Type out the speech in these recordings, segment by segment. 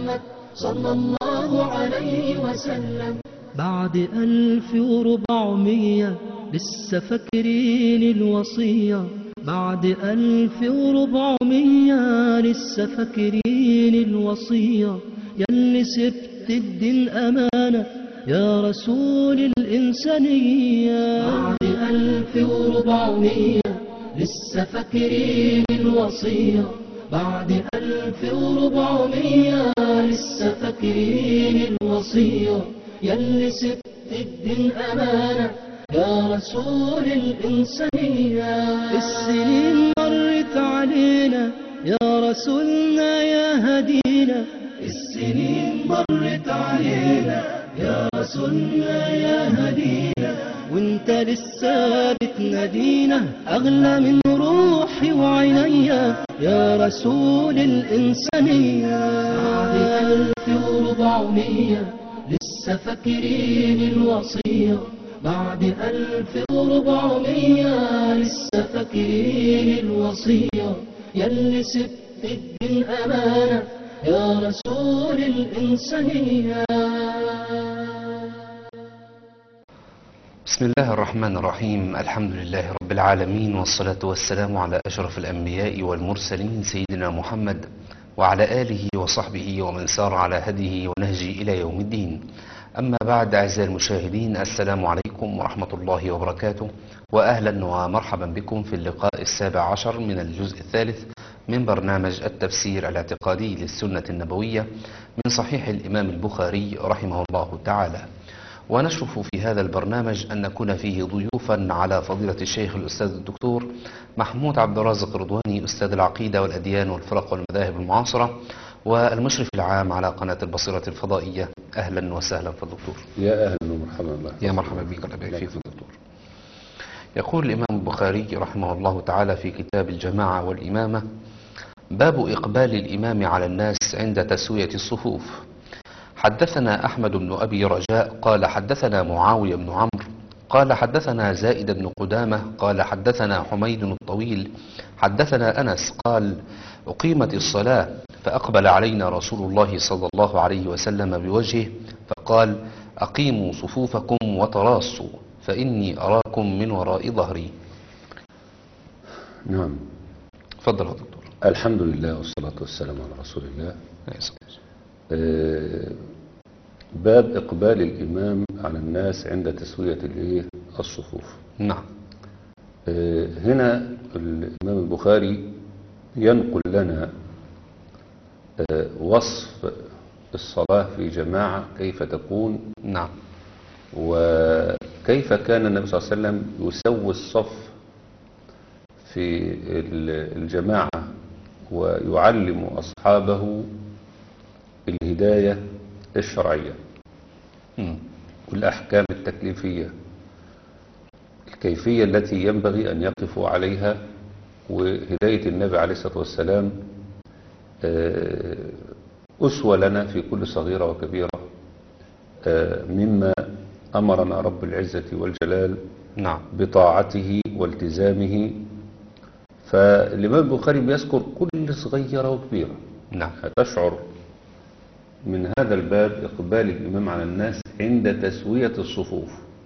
محمد صلى الله عليه وسلم بعد ألف وربعمية لسه فاكرين الوصية بعد ألف وربعمية لسه فاكرين الوصية يلي سبت الدين أمانة يا رسول الإنسانية بعد ألف وربعمية لسه فاكرين الوصية بعد ألف وربعمية لسه فاكرين الوصية يلي سبت الدين أمانة يا رسول الإنسانية السنين مرت علينا يا رسولنا يا هدينا السنين مرت علينا يا رسولنا يا هدينا وانت لسه بتنادينا اغلى من روحي وعينيا يا رسول الانسانيه بعد الف وربعمية لسه فاكرين الوصيه بعد ألف وربعمية لسه فاكرين الوصية يلي سبت الدين أمانة يا رسول الإنسانية بسم الله الرحمن الرحيم الحمد لله رب العالمين والصلاة والسلام على أشرف الأنبياء والمرسلين سيدنا محمد وعلى آله وصحبه ومن سار على هديه ونهجه إلى يوم الدين أما بعد أعزائي المشاهدين السلام عليكم ورحمة الله وبركاته وأهلا ومرحبا بكم في اللقاء السابع عشر من الجزء الثالث من برنامج التفسير الاعتقادي للسنة النبوية من صحيح الإمام البخاري رحمه الله تعالى ونشرف في هذا البرنامج أن نكون فيه ضيوفا على فضيلة الشيخ الأستاذ الدكتور محمود عبد الرازق رضواني أستاذ العقيدة والأديان والفرق والمذاهب المعاصرة والمشرف العام على قناة البصيرة الفضائية أهلا وسهلا في الدكتور يا اهلا ومرحبا الله يا مرحبا بك الله يبارك فيك دكتور يقول الإمام البخاري رحمه الله تعالى في كتاب الجماعة والإمامة باب إقبال الإمام على الناس عند تسوية الصفوف حدثنا أحمد بن أبي رجاء قال حدثنا معاوية بن عمرو قال حدثنا زائد بن قدامة قال حدثنا حميد الطويل حدثنا أنس قال أقيمت الصلاة فأقبل علينا رسول الله صلى الله عليه وسلم بوجهه فقال أقيموا صفوفكم وتراصوا فإني أراكم من وراء ظهري نعم تفضل يا دكتور الحمد لله والصلاة والسلام على رسول الله آه، باب إقبال الإمام على الناس عند تسوية الإيه؟ الصفوف نعم آه، هنا الإمام البخاري ينقل لنا آه، وصف الصلاة في جماعة كيف تكون نعم وكيف كان النبي صلى الله عليه وسلم يسوي الصف في ال- الجماعة ويعلم أصحابه الهداية الشرعية مم. والأحكام التكليفية الكيفية التي ينبغي أن يقفوا عليها وهداية النبي عليه الصلاة والسلام آه، أسوة لنا في كل صغيرة وكبيرة آه، مما أمرنا رب العزة والجلال نعم بطاعته والتزامه فالإمام البخاري بيذكر كل صغيرة وكبيرة نعم هتشعر من هذا الباب إقبال الإمام على الناس عند تسوية الصفوف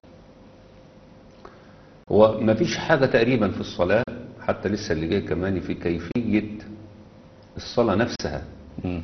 هو ما فيش حاجة تقريبا في الصلاة حتى لسه اللي جاي كمان في كيفية الصلاة نفسها مم.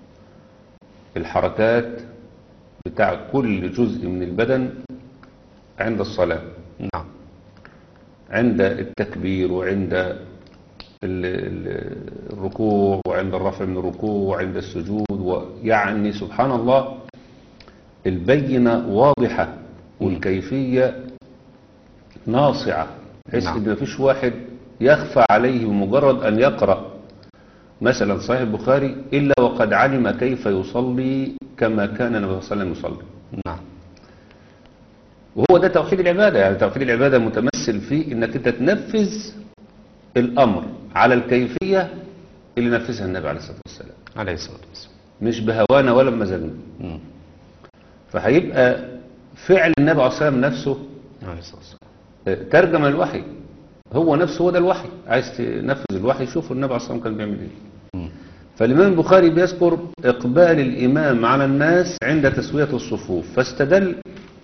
الحركات بتاع كل جزء من البدن عند الصلاة نعم عند التكبير وعند ال- ال- الركوع وعند الرفع من الركوع وعند السجود ويعني سبحان الله البينة واضحة والكيفية ناصعة بحيث نعم. ان مفيش واحد يخفى عليه بمجرد ان يقرأ مثلا صحيح البخاري الا وقد علم كيف يصلي كما كان النبي صلى الله عليه وسلم يصلي نعم وهو ده توحيد العبادة يعني توحيد العبادة متمثل في انك انت تنفذ الامر على الكيفية اللي نفذها النبي عليه الصلاة والسلام عليه الصلاة والسلام مش بهوانا ولا بمزاجنا مم. فهيبقى فعل النبي عليه الصلاة والسلام نفسه عليه الصلاة والسلام آه، ترجم الوحي هو نفسه هو ده الوحي عايز تنفذ الوحي شوف النبي عليه الصلاة والسلام كان بيعمل ايه مم. فالإمام البخاري بيذكر إقبال الإمام على الناس عند تسوية الصفوف فاستدل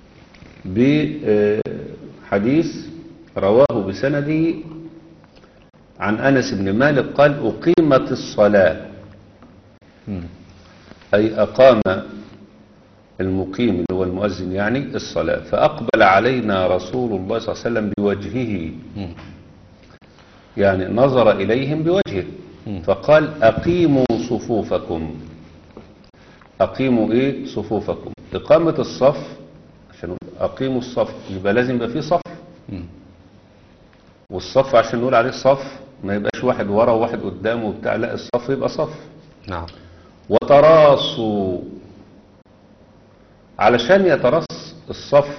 بحديث رواه بسنده عن أنس بن مالك قال أقيمت الصلاة مم. أي أقام المقيم اللي هو المؤذن يعني الصلاة فأقبل علينا رسول الله صلى الله عليه وسلم بوجهه مم. يعني نظر إليهم بوجهه مم. فقال أقيموا صفوفكم أقيموا إيه صفوفكم إقامة الصف عشان نقول أقيموا الصف يبقى لازم يبقى فيه صف مم. والصف عشان نقول عليه صف ما يبقاش واحد ورا وواحد قدامه وبتاع لا الصف يبقى صف نعم وتراصوا علشان يترص الصف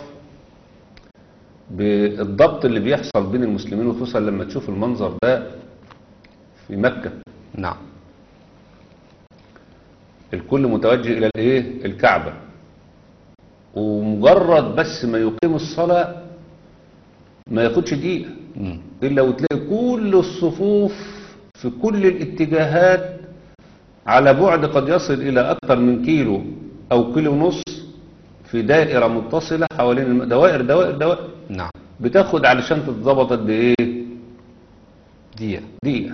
بالضبط اللي بيحصل بين المسلمين وخصوصا لما تشوف المنظر ده في مكة نعم الكل متوجه إلى الإيه الكعبة ومجرد بس ما يقيم الصلاة ما ياخدش دقيقة مم. إلا وتلاقي كل الصفوف في كل الاتجاهات على بعد قد يصل إلى أكثر من كيلو أو كيلو ونص في دائرة متصلة حوالين الم... دوائر دوائر دوائر نعم بتاخد علشان تتظبط قد إيه دقيقة دقيقة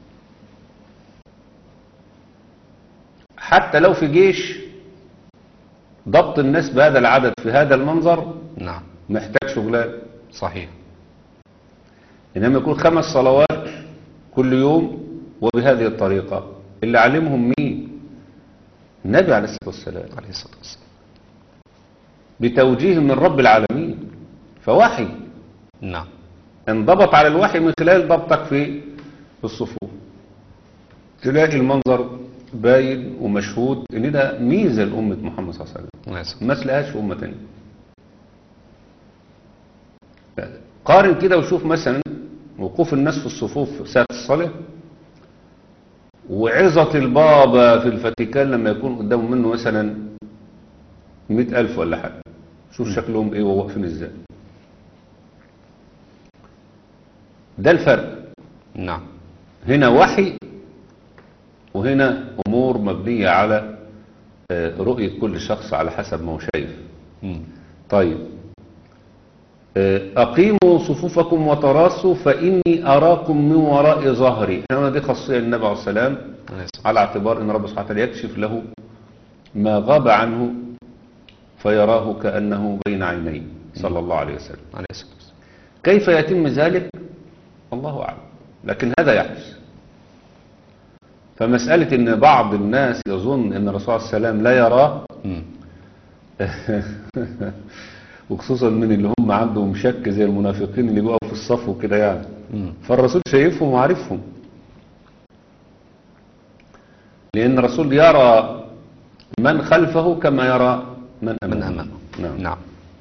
حتى لو في جيش ضبط الناس بهذا العدد في هذا المنظر نعم محتاج شغلان صحيح إنما يكون خمس صلوات كل يوم وبهذه الطريقة اللي علمهم مين النبي عليه الصلاة والسلام عليه الصلاة والسلام بتوجيه من رب العالمين فوحي نعم انضبط على الوحي من خلال ضبطك في الصفوف تلاقي المنظر باين ومشهود ان ده ميزه لامه محمد صلى الله عليه وسلم عليه الصلاة ما تلاقيهاش في امه تانية قارن كده وشوف مثلا وقوف الناس في الصفوف ساعة الصلاة وعظة البابا في الفاتيكان لما يكون قدامه منه مثلا مئة ألف ولا حاجة شوف شكلهم ايه وواقفين ازاي ده الفرق نعم هنا وحي وهنا أمور مبنية على آه، رؤية كل شخص على حسب ما هو شايف مم. طيب آه، أقيموا صفوفكم وتراصوا فإني أراكم من وراء ظهري هنا دي خاصية النبي عليه السلام عليه الصلاة على اعتبار أن رب سبحانه وتعالى يكشف له ما غاب عنه فيراه كأنه بين عينيه صلى الله عليه وسلم عليه الصلاة والسلام كيف يتم ذلك الله أعلم لكن هذا يحدث فمسألة أن بعض الناس يظن أن الرسول صلى الله عليه وسلم لا يراه مم. وخصوصا من اللي هم عندهم شك زي المنافقين اللي بيقفوا في الصف وكده يعني مم. فالرسول شايفهم وعارفهم لأن الرسول يرى من خلفه كما يرى من أمامه, من أمامه نعم. نعم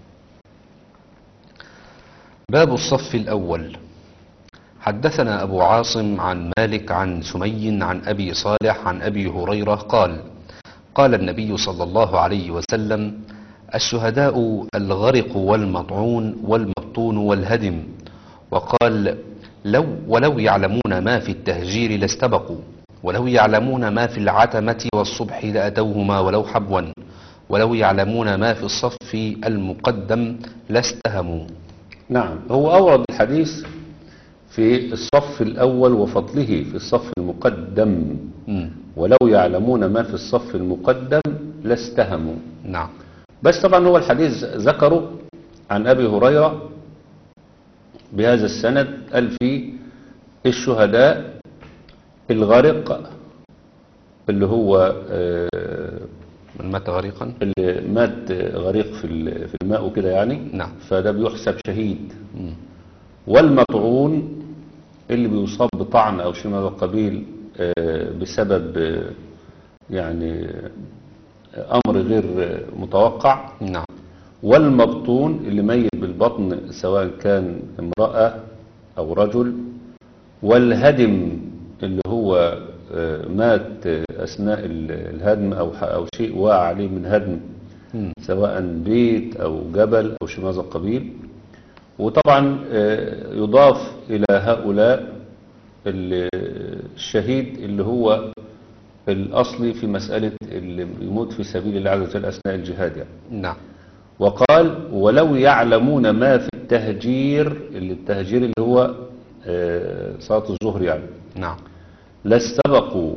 باب الصف الأول حدثنا أبو عاصم عن مالك عن سمي عن أبي صالح عن أبي هريرة قال قال النبي صلى الله عليه وسلم الشهداء الغرق والمطعون والمبطون والهدم وقال لو ولو يعلمون ما في التهجير لاستبقوا ولو يعلمون ما في العتمة والصبح لأتوهما ولو حبوا ولو يعلمون ما في الصف المقدم لاستهموا نعم هو أورد الحديث في الصف الأول وفضله في الصف المقدم مم. ولو يعلمون ما في الصف المقدم لاستهموا نعم بس طبعا هو الحديث ذكره عن أبي هريرة بهذا السند قال فيه الشهداء الغرق اللي هو آه، من مات غريقا اللي مات غريق في ال- في الماء وكده يعني نعم. فده بيحسب شهيد مم. والمطعون اللي بيصاب بطعن او شيء من هذا القبيل آه، بسبب آه، يعني آه، امر غير آه، متوقع نعم والمبطون اللي ميت بالبطن سواء كان امرأة او رجل والهدم اللي هو آه، مات آه، اثناء ال- الهدم او ح- او شيء وقع عليه من هدم مم. سواء بيت أو جبل أو شيء من هذا القبيل وطبعا آه، يضاف إلى هؤلاء ال- الشهيد اللي هو الأصلي في مسألة اللي يموت في سبيل الله عز وجل أثناء الجهاد يعني نعم وقال ولو يعلمون ما في التهجير اللي التهجير اللي هو آه، صلاة الظهر يعني نعم لاستبقوا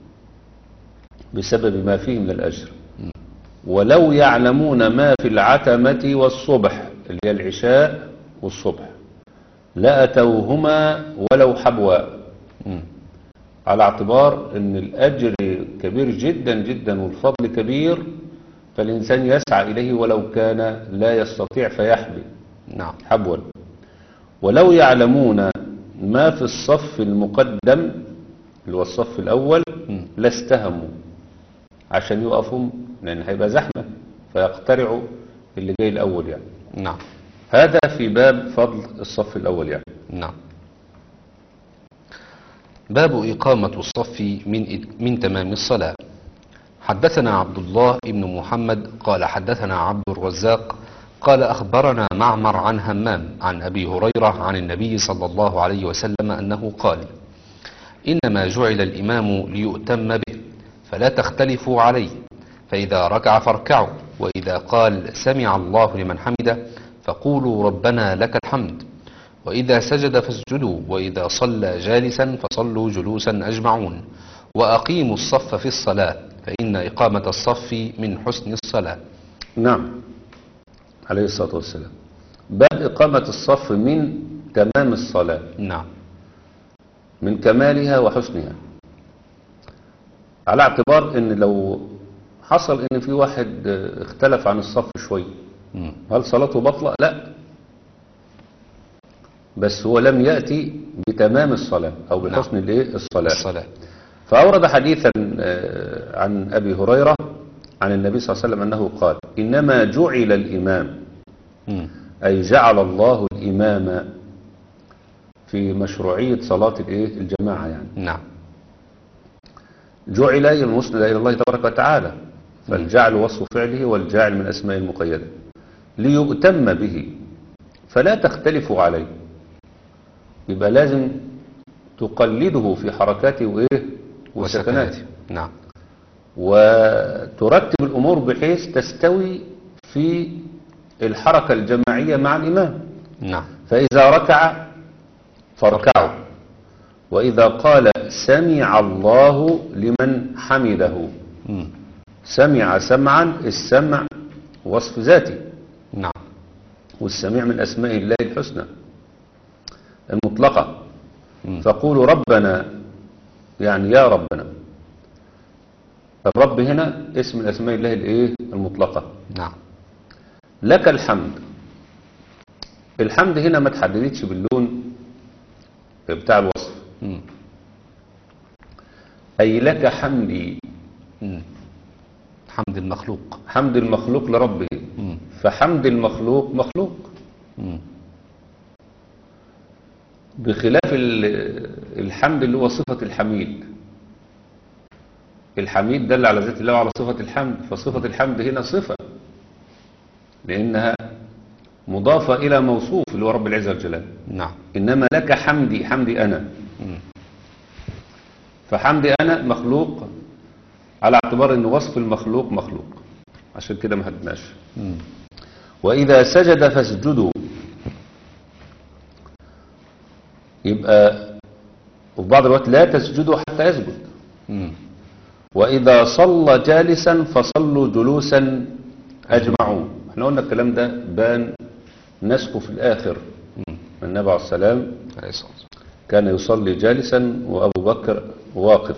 بسبب ما فيه من الأجر ولو يعلمون ما في العتمة والصبح اللي هي العشاء والصبح لأتوهما ولو حبوا مم. على اعتبار ان الأجر كبير جدا جدا والفضل كبير فالإنسان يسعى إليه ولو كان لا يستطيع فيحبي نعم حبوا ولو يعلمون ما في الصف المقدم اللي هو الصف الأول مم. لاستهموا عشان يقفوا لأن هيبقى زحمة فيقترعوا اللي جاي الأول يعني نعم هذا في باب فضل الصف الأول يعني نعم باب إقامة الصف من من تمام الصلاة حدثنا عبد الله بن محمد قال حدثنا عبد الرزاق قال أخبرنا معمر عن همام عن أبي هريرة عن النبي صلى الله عليه وسلم أنه قال إنما جعل الإمام ليؤتم به فلا تختلفوا عليه فإذا ركع فاركعوا وإذا قال سمع الله لمن حمده فقولوا ربنا لك الحمد وإذا سجد فاسجدوا وإذا صلى جالسا فصلوا جلوسا أجمعون وأقيموا الصف في الصلاة فإن إقامة الصف من حسن الصلاة نعم عليه الصلاة والسلام باب إقامة الصف من تمام الصلاة نعم من كمالها وحسنها على اعتبار ان لو حصل ان في واحد اه، اختلف عن الصف شوي مم. هل صلاته بطلة لا بس هو لم يأتي بتمام الصلاة او بحسن الايه الصلاة الصلاة فأورد حديثا اه، عن أبي هريرة عن النبي صلى الله عليه وسلم أنه قال إنما جعل الإمام مم. أي جعل الله الإمام في مشروعية صلاة الإيه الجماعة يعني نعم جعل المسند إلى الله تبارك وتعالى فالجعل وصف فعله والجاعل من أسماء المقيدة ليؤتم به فلا تختلفوا عليه يبقى لازم تقلده في حركاته وإيه وسكناته نعم وترتب الأمور بحيث تستوي في الحركة الجماعية مع الإمام نعم فإذا ركع فاركعوا وإذا قال سمع الله لمن حمده مم. سمع سمعا السمع وصف ذاتي نعم والسميع من أسماء الله الحسنى المطلقة مم. فقولوا ربنا يعني يا ربنا الرب هنا اسم من أسماء الله الإيه المطلقة نعم لك الحمد الحمد هنا ما تحددتش باللون بتاع الوصف مم. أي لك حمدي مم. حمد المخلوق حمد المخلوق لربه مم. فحمد المخلوق مخلوق مم. بخلاف ال- الحمد اللي هو صفة الحميد الحميد دل على ذات الله وعلى صفة الحمد فصفة الحمد هنا صفة لأنها مضافة إلى موصوف اللي هو رب العزة والجلال نعم إنما لك حمدي حمدي أنا مم. فحمدي أنا مخلوق على اعتبار أن وصف المخلوق مخلوق عشان كده ما هدناش مم. وإذا سجد فاسجدوا يبقى وفي بعض الوقت لا تسجدوا حتى يسجد مم. وإذا صلى جالسا فصلوا جلوسا أجمعون احنا قلنا الكلام ده بان نسكه في الآخر مم. النبي عليه السلام عليه الصلاة والسلام. كان يصلي جالسا وأبو بكر واقف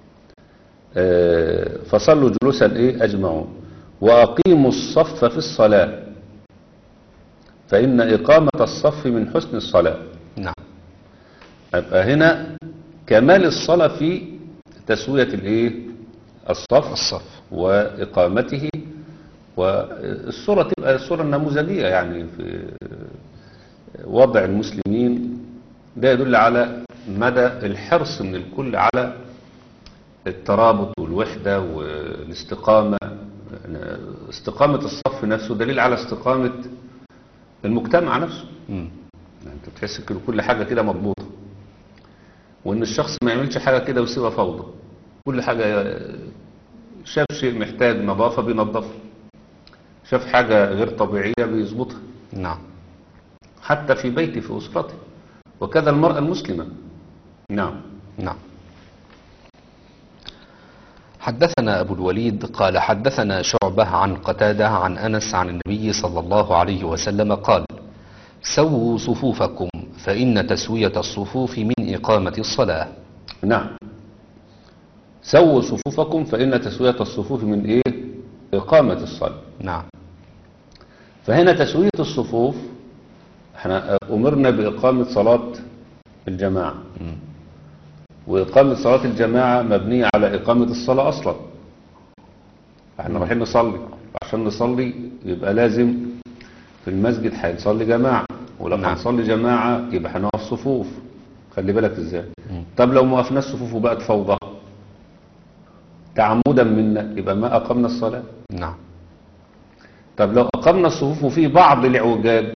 آه، فصلوا جلوسا إيه أجمعون وأقيموا الصف في الصلاة فإن إقامة الصف من حسن الصلاة نعم يبقى هنا كمال الصلاة في تسوية الإيه الصف الصف وإقامته والصورة تبقى الصورة النموذجية يعني في وضع المسلمين ده يدل على مدى الحرص من الكل على الترابط والوحدة والاستقامة استقامة الصف نفسه دليل على استقامة المجتمع نفسه مم. يعني انت بتحس ان كل حاجة كده مضبوطة وان الشخص ما يعملش حاجة كده ويسيبها فوضى كل حاجة شاف شيء محتاج نظافة بينظفه شاف حاجة غير طبيعية بيظبطها نعم حتى في بيته في أسرته وكذا المرأة المسلمة نعم نعم حدثنا أبو الوليد قال حدثنا شعبة عن قتادة عن أنس عن النبي صلى الله عليه وسلم قال سووا صفوفكم فإن تسوية الصفوف من إقامة الصلاة نعم سووا صفوفكم فإن تسوية الصفوف من إيه إقامة الصلاة نعم فهنا تسوية الصفوف احنا أمرنا بإقامة صلاة الجماعة مم. وإقامة صلاة الجماعة مبنية على إقامة الصلاة أصلا احنا رايحين نصلي عشان نصلي يبقى لازم في المسجد هنصلي جماعة ولما نعم. هنصلي جماعة يبقى هنقف صفوف خلي بالك ازاي مم. طب لو ما وقفناش صفوف وبقت فوضى تعمدا منا يبقى ما أقمنا الصلاة نعم طب لو أقمنا الصفوف وفي بعض الاعوجاج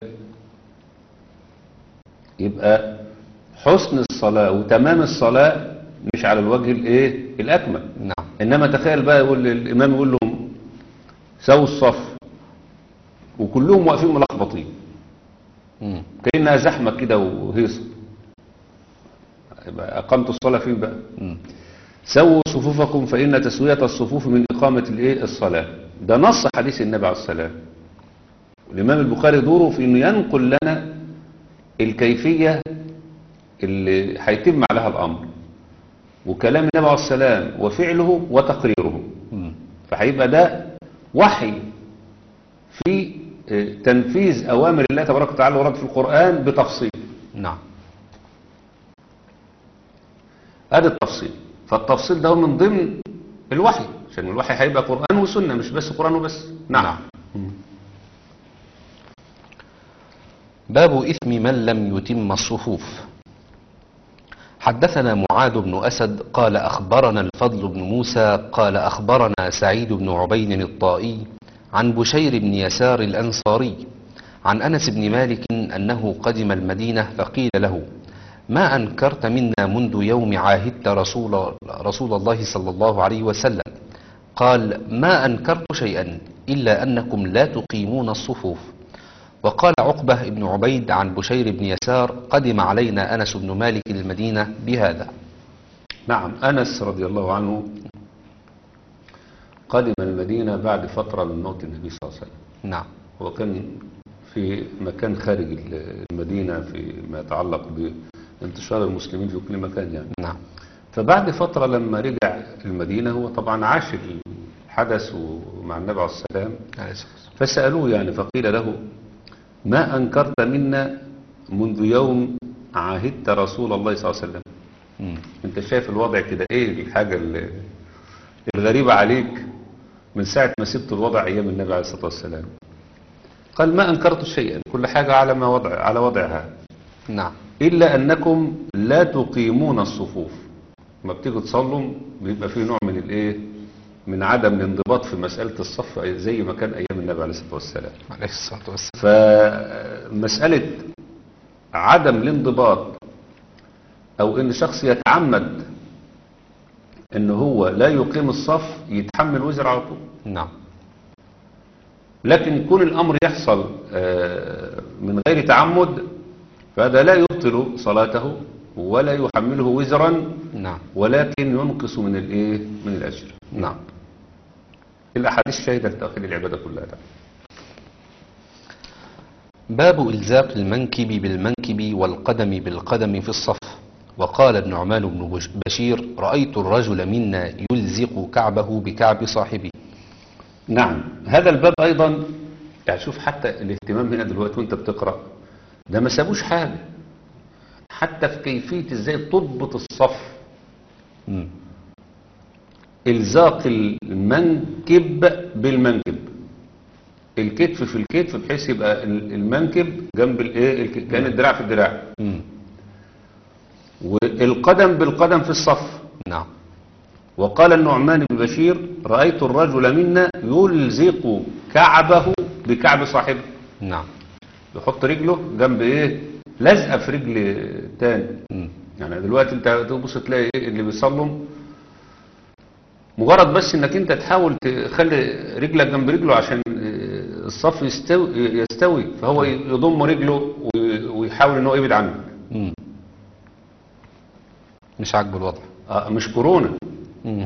يبقى حسن الصلاة وتمام الصلاة مش على الوجه الايه الأكمل نعم إنما تخيل بقى يقول الإمام يقول لهم سووا الصف وكلهم واقفين ملخبطين مم. كأنها زحمة كده وهيصة يبقى أقمت الصلاة فين بقى مم. سووا صفوفكم فإن تسوية الصفوف من إقامة الإيه الصلاة ده نص حديث النبي عليه السلام الإمام البخاري دوره في إنه ينقل لنا الكيفية اللي هيتم عليها الأمر وكلام النبي عليه السلام وفعله وتقريره مم. فهيبقى ده وحي في آه، تنفيذ أوامر الله تبارك وتعالى ورد في القرآن بتفصيل نعم ادي التفصيل فالتفصيل ده هو من ضمن الوحي عشان الوحي هيبقى قرآن وسنة مش بس قرآن وبس نعم, نعم. باب إثم من لم يتم الصفوف حدثنا معاذ بن أسد قال أخبرنا الفضل بن موسى قال أخبرنا سعيد بن عبيد الطائي عن بشير بن يسار الأنصاري عن أنس بن مالك أنه قدم المدينة فقيل له ما أنكرت منا منذ يوم عاهدت رسول, رسول الله صلى الله عليه وسلم قال ما أنكرت شيئا إلا أنكم لا تقيمون الصفوف وقال عقبة بن عبيد عن بشير بن يسار قدم علينا أنس بن مالك المدينة بهذا نعم أنس رضي الله عنه قدم المدينة بعد فترة من موت النبي صلى الله عليه وسلم نعم هو كان في مكان خارج المدينة في ما يتعلق بانتشار المسلمين في كل مكان يعني نعم فبعد فترة لما رجع المدينة هو طبعا عاش الحدث مع النبي عليه السلام عليه الصلاة والسلام. فسألوه يعني فقيل له ما أنكرت منا منذ يوم عاهدت رسول الله صلى الله عليه وسلم مم. انت شايف الوضع كده ايه الحاجة اللي- الغريبة عليك من ساعة ما سبت الوضع ايام النبي عليه الصلاة والسلام قال ما انكرت شيئا كل حاجة على ما وضع على وضعها نعم إلا أنكم لا تقيمون الصفوف ما بتيجوا تصلوا بيبقى فيه نوع من الإيه من عدم الانضباط في مسألة الصف زي ما كان أيام النبي عليه الصلاة والسلام عليه الصلاة والسلام فمسألة عدم الانضباط أو إن شخص يتعمد إن هو لا يقيم الصف يتحمل وزر على طول نعم لكن كون الأمر يحصل آه، من غير تعمد فهذا لا يبطل صلاته ولا يحمله وزرا نعم ولكن ينقص من الايه من الاجر نعم الاحاديث شاهده لتاخير العباده كلها ده. باب إلزاق المنكب بالمنكب والقدم بالقدم في الصف وقال النعمان بن بش- بشير رأيت الرجل منا يلزق كعبه بكعب صاحبه نعم هذا الباب ايضا يعني شوف حتى الاهتمام هنا دلوقتي وانت بتقرا ده ما سابوش حاجه حتى في كيفيه ازاي تضبط الصف مم. الزاق المنكب بالمنكب الكتف في الكتف بحيث يبقى ال- المنكب جنب الايه الك- كان الدراع في الدراع مم. والقدم بالقدم في الصف نعم وقال النعمان بن بشير رأيت الرجل منا يلزق كعبه بكعب صاحبه نعم يحط رجله جنب ايه لازقه في رجل تاني مم. يعني دلوقتي انت تبص تلاقي ايه اللي بيصلوا مجرد بس انك انت تحاول تخلي رجلك جنب رجله عشان آه، الصف يستوي, يستوي فهو يضم رجله وي- ويحاول ان هو يبعد عنك مم. مش عاجبه الوضع آه، مش كورونا مم.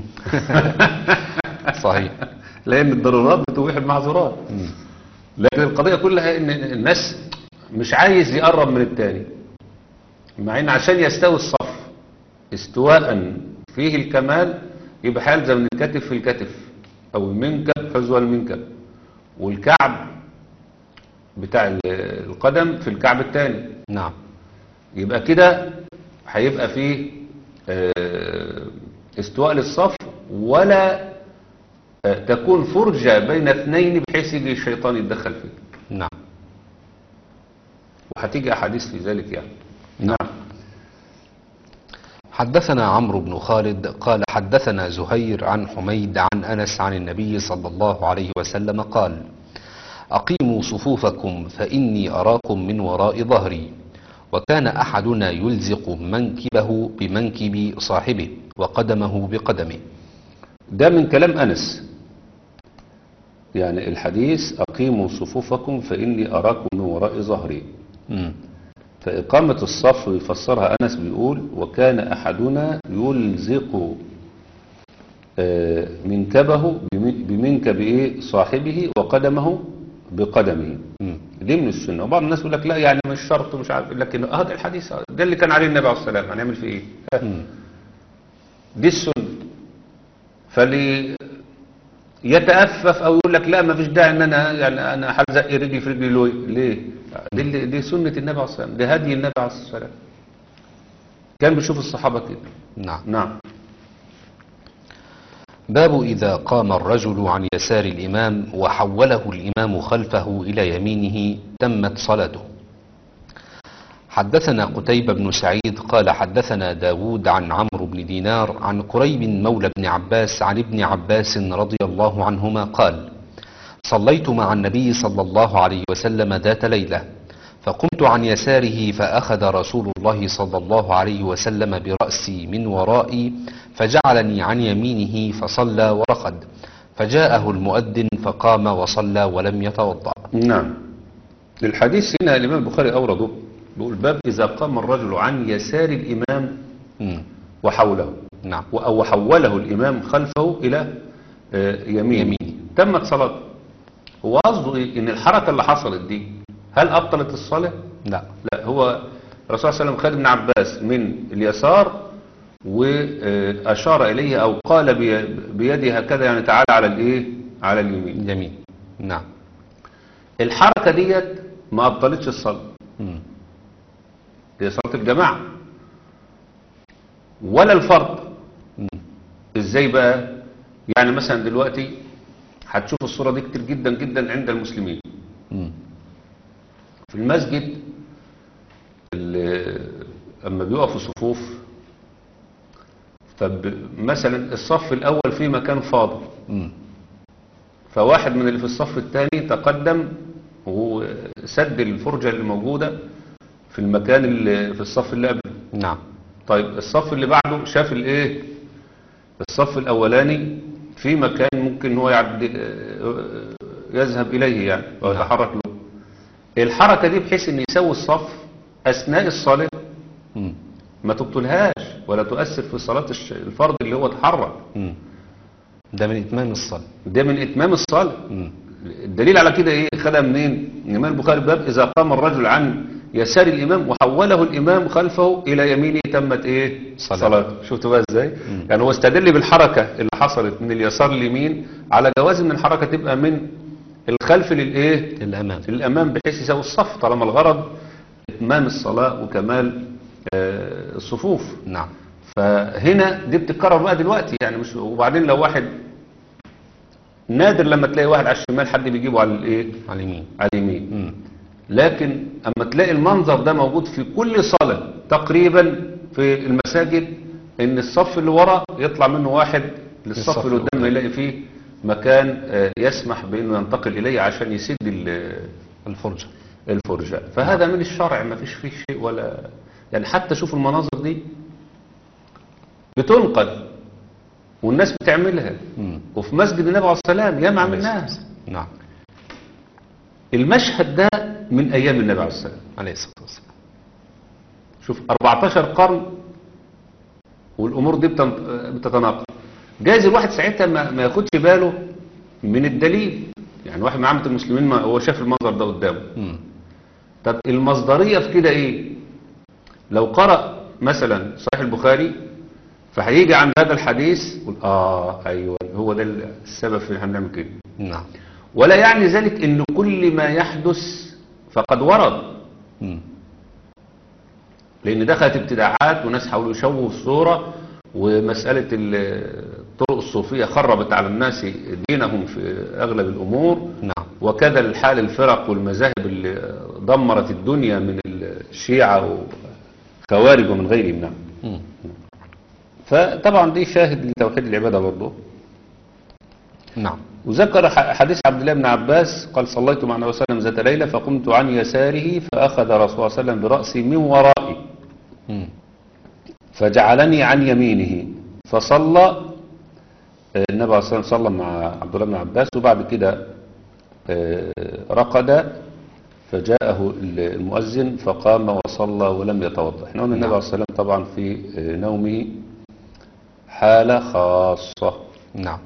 صحيح لان الضرورات بتوح المعذورات لكن القضية كلها ان الناس مش عايز يقرب من التاني مع ان عشان يستوي الصف استواء فيه الكمال يبقى هيلزم من الكتف في الكتف او المنكب حذو المنكب والكعب بتاع ال- القدم في الكعب الثاني نعم يبقى كده هيبقى فيه آه، استواء للصف ولا آه، تكون فرجة بين اثنين بحيث يجي الشيطان يتدخل فيه نعم وهتيجي أحاديث في ذلك يعني نعم حدثنا عمرو بن خالد قال حدثنا زهير عن حميد عن أنس عن النبي صلى الله عليه وسلم قال أقيموا صفوفكم فإني أراكم من وراء ظهري وكان أحدنا يلزق منكبه بمنكب صاحبه وقدمه بقدمه ده من كلام أنس يعني الحديث أقيموا صفوفكم فإني أراكم من وراء ظهري مم. فإقامة الصف يفسرها أنس بيقول وكان أحدنا يلزق آه، منكبه بم- بمنكب إيه صاحبه وقدمه بقدمه مم. دي من السنة وبعض الناس يقول لك لا يعني مش شرط مش عارف لكن هذا الحديث ده اللي كان عليه النبي عليه الصلاة والسلام هنعمل فيه إيه مم. دي السنة فاللي يتأفف أو يقول لك لا ما فيش داعي إن أنا يعني أنا هلزق رجلي في رجلي لوي ليه؟ دي, اللي- دي سنة النبي عليه الصلاة والسلام دي هدي النبي عليه الصلاة والسلام كان بيشوف الصحابة كده نعم نعم باب إذا قام الرجل عن يسار الإمام وحوله الإمام خلفه إلى يمينه تمت صلاته حدثنا قتيبة بن سعيد قال حدثنا داود عن عمرو بن دينار عن قريب مولى بن عباس عن ابن عباس رضي الله عنهما قال صليت مع النبي صلى الله عليه وسلم ذات ليلة فقمت عن يساره فأخذ رسول الله صلى الله عليه وسلم برأسي من ورائي فجعلني عن يمينه فصلى ورقد فجاءه المؤذن فقام وصلى ولم يتوضأ نعم الحديث هنا الإمام البخاري أورده بيقول باب إذا قام الرجل عن يسار الإمام مم. وحوله نعم أو حوله الإمام خلفه إلى آه، يمينه يمينه. تمت صلاته هو قصده إيه؟ إن الحركة اللي حصلت دي هل أبطلت الصلاة؟ لا لا هو الرسول صلى الله عليه وسلم خد ابن عباس من اليسار وأشار إليه أو قال بي- بيده هكذا يعني تعالى على الإيه؟ على اليمين جميل نعم الحركة ديت ما أبطلتش الصلاة مم. هي صلاة الجماعة ولا الفرض مم. ازاي بقى يعني مثلا دلوقتي هتشوف الصورة دي كتير جدا جدا عند المسلمين مم. في المسجد ال- اما بيقفوا صفوف فمثلا الصف الاول فيه مكان فاضي مم. فواحد من اللي في الصف الثاني تقدم وسد الفرجة اللي موجودة في المكان اللي في الصف اللي قبله نعم طيب الصف اللي بعده شاف الايه الصف الاولاني في مكان ممكن هو يعد آه، يذهب اليه يعني ويتحرك له الحركة دي بحيث ان يسوي الصف اثناء الصلاة مم. ما تبطلهاش ولا تؤثر في صلاة الش- الفرض اللي هو اتحرك مم. ده من إتمام الصلاة ده من اتمام الصلاة مم. الدليل على كده ايه خدها منين الامام البخاري باب اذا قام الرجل عن يسار الامام وحوله الامام خلفه الى يمينه تمت ايه صلاة. صلاته شفتوا بقى ازاي يعني هو استدل بالحركه اللي حصلت من اليسار لليمين على جواز ان الحركه تبقى من الخلف للايه للأمام للامام بحيث يساوي الصف طالما الغرض اتمام الصلاه وكمال آه، الصفوف نعم فهنا دي بتتكرر بقى دلوقتي يعني مش وبعدين لو واحد نادر لما تلاقي واحد على الشمال حد بيجيبه على الايه على اليمين على اليمين مم. لكن اما تلاقي المنظر ده موجود في كل صلاة تقريبا في المساجد ان الصف اللي ورا يطلع منه واحد للصف الصف اللي قدام يلاقي فيه مكان آه، يسمح بانه ينتقل اليه عشان يسد ال- الفرجة الفرجة فهذا من الشرع ما فيش فيه شيء ولا يعني حتى شوف المناظر دي بتنقل والناس بتعملها مم. وفي مسجد النبي عليه الصلاة والسلام ياما عملناها نعم المشهد ده من أيام النبي عليه الصلاة والسلام عليه الصلاة والسلام شوف 14 قرن والامور دي بتنط- بتتناقض جايز الواحد ساعتها ما, ما ياخدش باله من الدليل يعني واحد من عامة المسلمين ما هو شاف المنظر ده قدامه مم. طب المصدرية في كده ايه لو قرأ مثلا صحيح البخاري فهيجي عند هذا الحديث يقول اه ايوه هو ده السبب في ان احنا بنعمل كده نعم ولا يعني ذلك ان كل ما يحدث فقد ورد مم. لان دخلت ابتداعات وناس حاولوا يشوهوا الصورة ومسألة ال- الطرق الصوفية خربت على الناس دينهم في اغلب الامور نعم وكذا الحال الفرق والمذاهب اللي دمرت الدنيا من الشيعة وخوارج ومن غيرهم نعم مم. فطبعا دي شاهد لتوحيد العبادة برضه نعم وذكر ح- حديث عبد الله بن عباس قال صليت مع النبي صلى الله عليه وسلم ذات ليلة فقمت عن يساره فأخذ رسول الله صلى الله عليه وسلم برأسي من ورائي مم. فجعلني عن يمينه فصلى آه، النبي عليه الصلاة والسلام صلى مع عبد الله بن عباس وبعد كده آه، رقد فجاءه المؤذن فقام وصلى ولم يتوضا احنا قلنا النبي عليه الصلاة والسلام طبعا في آه، نومه حالة خاصة نعم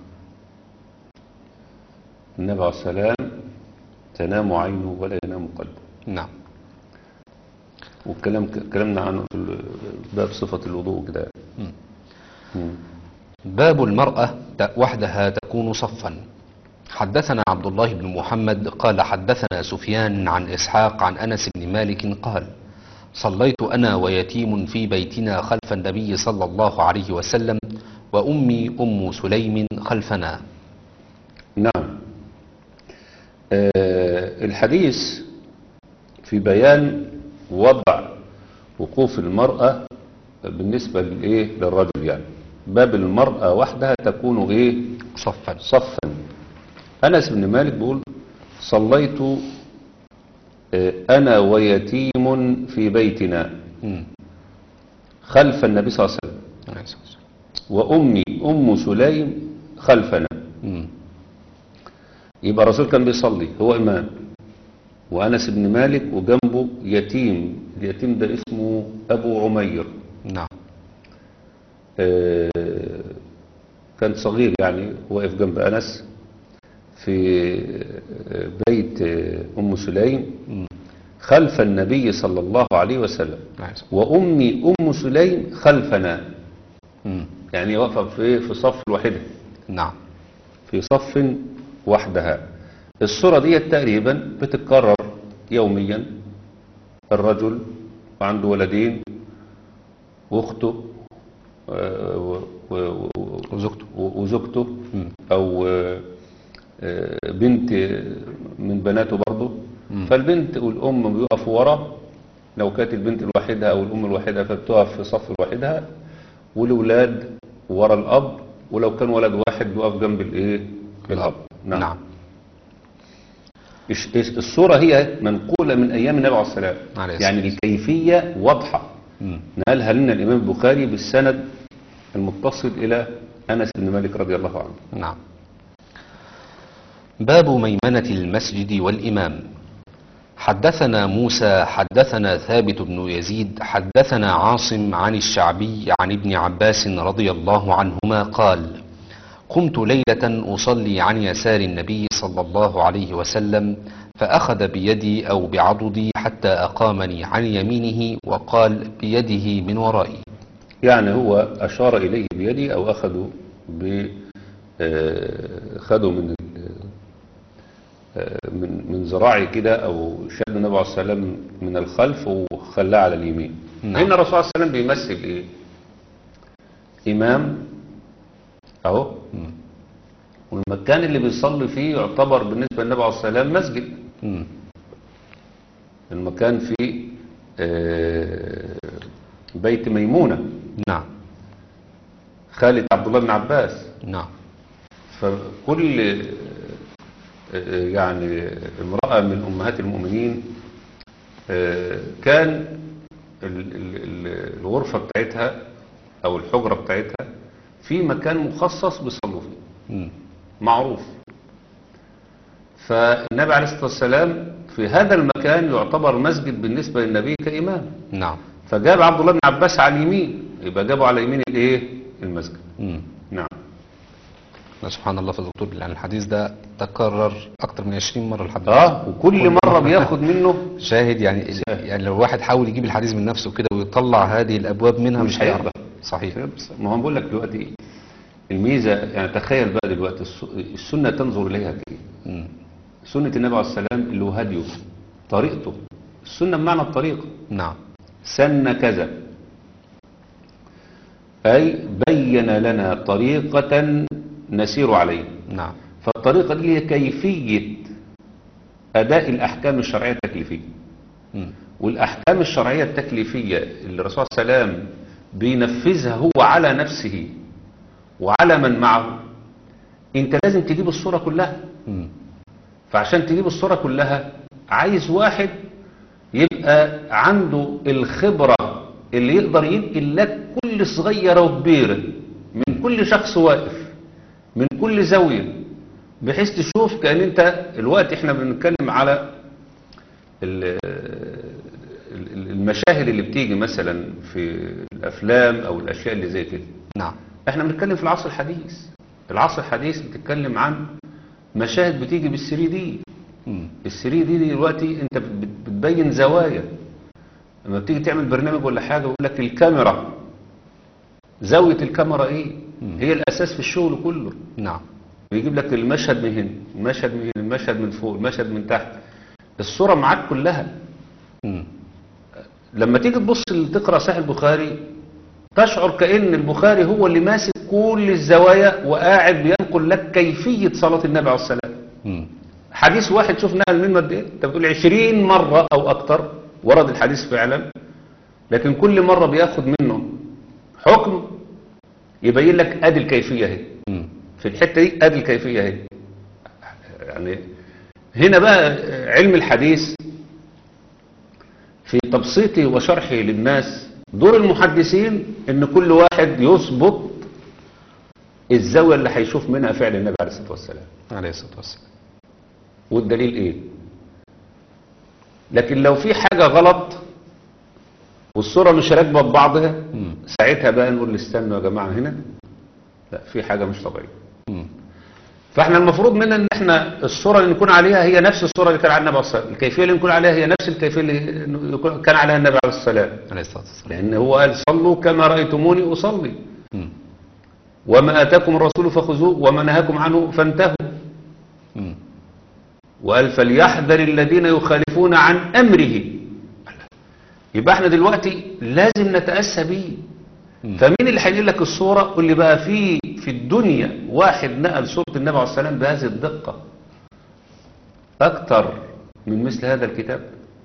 النبي عليه الصلاة والسلام تنام عينه ولا ينام قلبه نعم والكلام كلامنا عنه في ال- باب صفة الوضوء كده مم. مم. باب المرأة ت- وحدها تكون صفا حدثنا عبد الله بن محمد قال حدثنا سفيان عن إسحاق عن أنس بن مالك قال صليت أنا ويتيم في بيتنا خلف النبي صلى الله عليه وسلم وأمي أم سليم خلفنا نعم آه، الحديث في بيان وضع وقوف المرأة بالنسبة لإيه للرجل يعني باب المرأة وحدها تكون إيه صفا صفا أنس بن مالك بيقول صليت آه، أنا ويتيم في بيتنا مم. خلف النبي صلى الله عليه وسلم عليه الصلاة والسلام. وأمي أم سليم خلفنا مم. يبقى الرسول كان بيصلي هو إمام وأنس بن مالك وجنبه يتيم اليتيم ده اسمه أبو عمير نعم آه، كان صغير يعني واقف جنب أنس في آه، بيت آه، أم سليم مم. خلف النبي صلى الله عليه وسلم عليه الصلاة وأمي أم سليم خلفنا مم. يعني واقفة في في صف الوحدة نعم في صف وحدها الصورة دي تقريبا بتتكرر يوميا الرجل وعنده ولدين واخته آه، و- و- و- وزوجته و- وزوجته مم. او آه، آه، بنت من بناته برضه مم. فالبنت والام بيقفوا ورا لو كانت البنت لوحدها او الام لوحدها فبتقف في صف لوحدها والولاد ورا الاب ولو كان ولد واحد بيقف جنب الايه الاب نعم إيش- إيش- الصورة هي منقولة من أيام النبي عليه الصلاة والسلام عليه الصلاة يعني الكيفية واضحة مم. نقلها لنا الإمام البخاري بالسند المتصل إلى أنس بن مالك رضي الله عنه نعم باب ميمنة المسجد والإمام حدثنا موسى حدثنا ثابت بن يزيد حدثنا عاصم عن الشعبي عن ابن عباس رضي الله عنهما قال قمت ليلة أصلي عن يسار النبي صلى الله عليه وسلم فأخذ بيدي أو بعضدي حتى أقامني عن يمينه وقال بيده من ورائي يعني هو أشار إليه بيدي أو أخذوا ب آه، خدوا من ال- آه، من من ذراعي كده أو شد النبي عليه الصلاة والسلام من الخلف وخلاه على اليمين نعم. إن الرسول صلى الله عليه وسلم بيمثل إيه إمام أهو مم. والمكان اللي بيصلي فيه يعتبر بالنسبة للنبي عليه الصلاة والسلام مسجد مم. المكان في آه، بيت ميمونة نعم خالد عبد الله بن عباس نعم فكل آه، يعني امرأة من أمهات المؤمنين آه، كان ال- ال- ال- الغرفة بتاعتها أو الحجرة بتاعتها في مكان مخصص بيصلوا فيه مم. معروف فالنبي عليه الصلاة والسلام في هذا المكان يعتبر مسجد بالنسبة للنبي كإمام نعم فجاب عبد الله بن عباس على اليمين يبقى جابه على يمين الايه المسجد مم. نعم لا سبحان الله في دكتور يعني الحديث ده تكرر اكتر من 20 مره لحد اه وكل مرة بياخد منه شاهد يعني يعني لو الواحد حاول يجيب الحديث من نفسه كده ويطلع هذه الابواب منها مش مش هيعرف هيقدر. صحيح ما هو بقول لك دلوقتي الميزة يعني تخيل بقى دلوقتي الس- السنة تنظر إليها كده مم. سنة النبي عليه السلام اللي هو هديه طريقته السنة بمعنى الطريقة نعم سن كذا أي بين لنا طريقة نسير عليها نعم فالطريقة دي هي كيفية أداء الأحكام الشرعية التكليفية مم. والأحكام الشرعية التكليفية اللي الرسول صلى الله عليه وسلم بينفذها هو على نفسه وعلى من معه انت لازم تجيب الصورة كلها مم. فعشان تجيب الصورة كلها عايز واحد يبقى عنده الخبرة اللي يقدر ينقل لك كل صغيرة وكبيرة من كل شخص واقف من كل زاوية بحيث تشوف كأن انت الوقت احنا بنتكلم على ال- ال- المشاهد اللي بتيجي مثلا في الافلام او الاشياء اللي زي كده نعم احنا بنتكلم في العصر الحديث العصر الحديث بتتكلم عن مشاهد بتيجي بالثري دي مم. الثري دي دلوقتي انت بت- بتبين زوايا لما بتيجي تعمل برنامج ولا حاجة يقول لك الكاميرا زاوية الكاميرا ايه هي الاساس في الشغل كله نعم بيجيب لك المشهد من هنا المشهد من هنا المشهد من فوق المشهد من تحت الصورة معاك كلها مم. لما تيجي تبص تقرأ صحيح البخاري تشعر كأن البخاري هو اللي ماسك كل الزوايا وقاعد بينقل لك كيفية صلاة النبي عليه الصلاة والسلام مم. حديث واحد شوف نقل منه قد ايه انت بتقول 20 مرة او اكتر ورد الحديث فعلا لكن كل مرة بياخد منه حكم يبين لك ادي الكيفية اهي مم. في الحتة دي ادي الكيفية اهي يعني هنا بقى علم الحديث في تبسيطه وشرحه للناس دور المحدثين ان كل واحد يظبط الزاوية اللي هيشوف منها فعل النبي عليه الصلاة والسلام عليه الصلاه والسلام والدليل ايه لكن لو في حاجة غلط والصورة مش راكبة ببعضها مم. ساعتها بقى نقول استنوا يا جماعة هنا لا في حاجة مش طبيعية مم. فاحنا المفروض منا ان احنا الصورة اللي نكون عليها هي نفس الصورة اللي كان على النبي عليه الصلاة والسلام الكيفية اللي نكون عليها هي نفس الكيفية اللي يكون- كان عليها النبي عليه الصلاة والسلام عليه الصلاه والسلام لان هو قال صلوا كما رأيتموني أصلي مم. وما آتاكم الرسول فخذوه وما نهاكم عنه فانتهوا مم. وقال فليحذر الذين يخالفون عن أمره يبقى احنا دلوقتي لازم نتأسى بيه مم. فمين اللي هينقل لك الصورة قول لي بقى في في الدنيا واحد نقل صورة النبي عليه السلام بهذه الدقة أكتر من مثل هذا الكتاب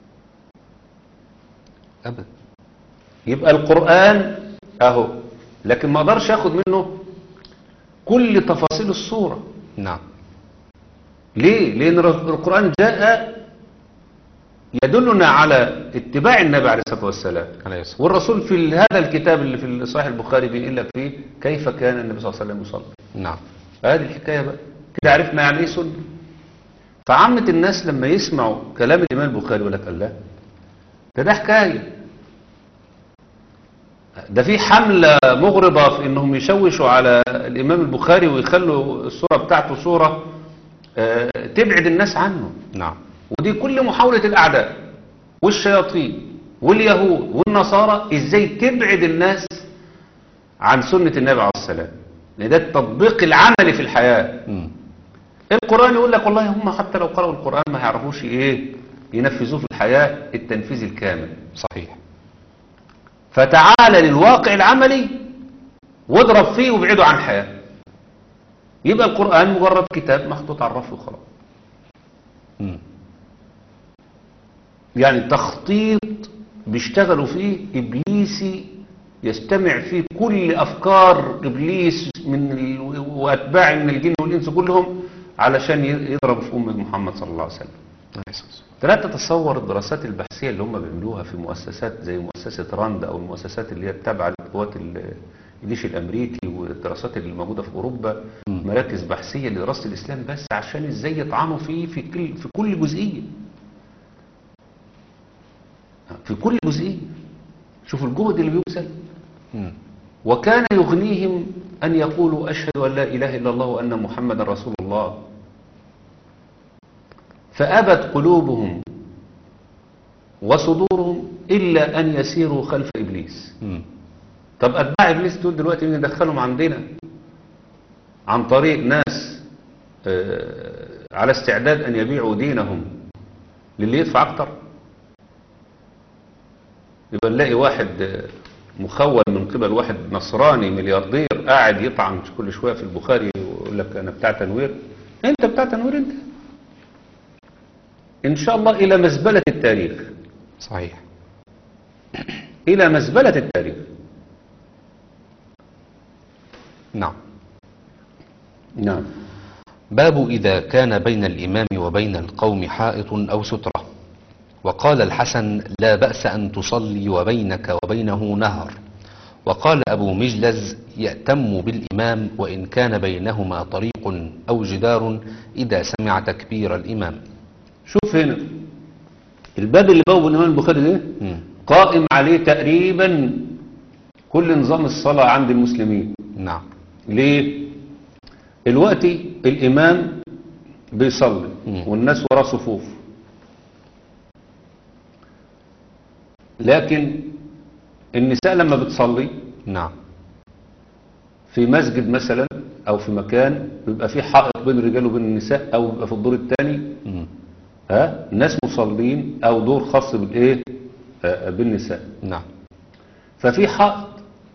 ابدا يبقى القرآن أهو لكن ما اقدرش اخد منه كل تفاصيل الصورة نعم ليه؟ لأن القرآن جاء يدلنا على اتباع النبي عليه الصلاة والسلام عليه الصلاه والرسول في هذا الكتاب اللي في صحيح البخاري بيقول لك فيه كيف كان النبي صلى الله عليه وسلم يصلي نعم هذه الحكاية بقى كده عرفنا يعني ايه سنة فعامة الناس لما يسمعوا كلام الإمام البخاري يقول لك الله ده ده حكاية ده في حملة مغرضة في انهم يشوشوا على الإمام البخاري ويخلوا الصورة بتاعته صورة آه، تبعد الناس عنه نعم ودي كل محاولة الأعداء والشياطين واليهود والنصارى إزاي تبعد الناس عن سنة النبي عليه السلام لأن ده التطبيق العملي في الحياة مم. القرآن يقول لك والله هم حتى لو قرأوا القرآن ما هيعرفوش إيه ينفذوه في الحياة التنفيذ الكامل صحيح فتعال للواقع العملي واضرب فيه وابعده عن الحياة يبقى القرآن مجرد كتاب محطوط على الرف وخلاص مم. يعني تخطيط بيشتغلوا فيه إبليسي يستمع فيه كل أفكار إبليس من ال... وأتباع من الجن والإنس كلهم علشان ي- يضرب في أمة محمد صلى الله عليه وسلم عليه الصلاه والسلام لا تتصور الدراسات البحثية اللي هم بيعملوها في مؤسسات زي مؤسسة راند أو المؤسسات اللي هي التابعة للقوات ال- الجيش الامريكي والدراسات اللي موجوده في اوروبا مراكز بحثيه لدراسه الاسلام بس عشان ازاي يطعنوا فيه في كل في كل جزئيه في كل جزئيه شوفوا الجهد اللي بيبذل مم. وكان يغنيهم أن يقولوا أشهد أن لا إله إلا الله وأن محمدا رسول الله فأبت قلوبهم وصدورهم إلا أن يسيروا خلف إبليس مم. طب أتباع إبليس دول دلوقتي مين ندخلهم عندنا عن طريق ناس آه، على استعداد أن يبيعوا دينهم للي يدفع أكتر يبقى نلاقي واحد آه، مخول من قبل واحد نصراني ملياردير قاعد يطعن كل شوية في البخاري ويقول لك أنا بتاع تنوير أنت بتاع تنوير أنت إن شاء الله إلى مزبلة التاريخ صحيح إلى مزبلة التاريخ نعم نعم باب إذا كان بين الإمام وبين القوم حائط أو سترة وقال الحسن لا بأس أن تصلي وبينك وبينه نهر وقال أبو مجلز يأتم بالإمام وإن كان بينهما طريق أو جدار إذا سمع تكبير الإمام شوف هنا الباب اللي بوابه الإمام البخاري ده مم. قائم عليه تقريبا كل نظام الصلاة عند المسلمين نعم ليه الوقت الإمام بيصلي مم. والناس وراه صفوف لكن النساء لما بتصلي نعم في مسجد مثلا أو في مكان بيبقى في حائط بين الرجال وبين النساء أو بيبقى في الدور الثاني مم. ها ناس مصلين أو دور خاص بالإيه آه، بالنساء نعم ففي حائط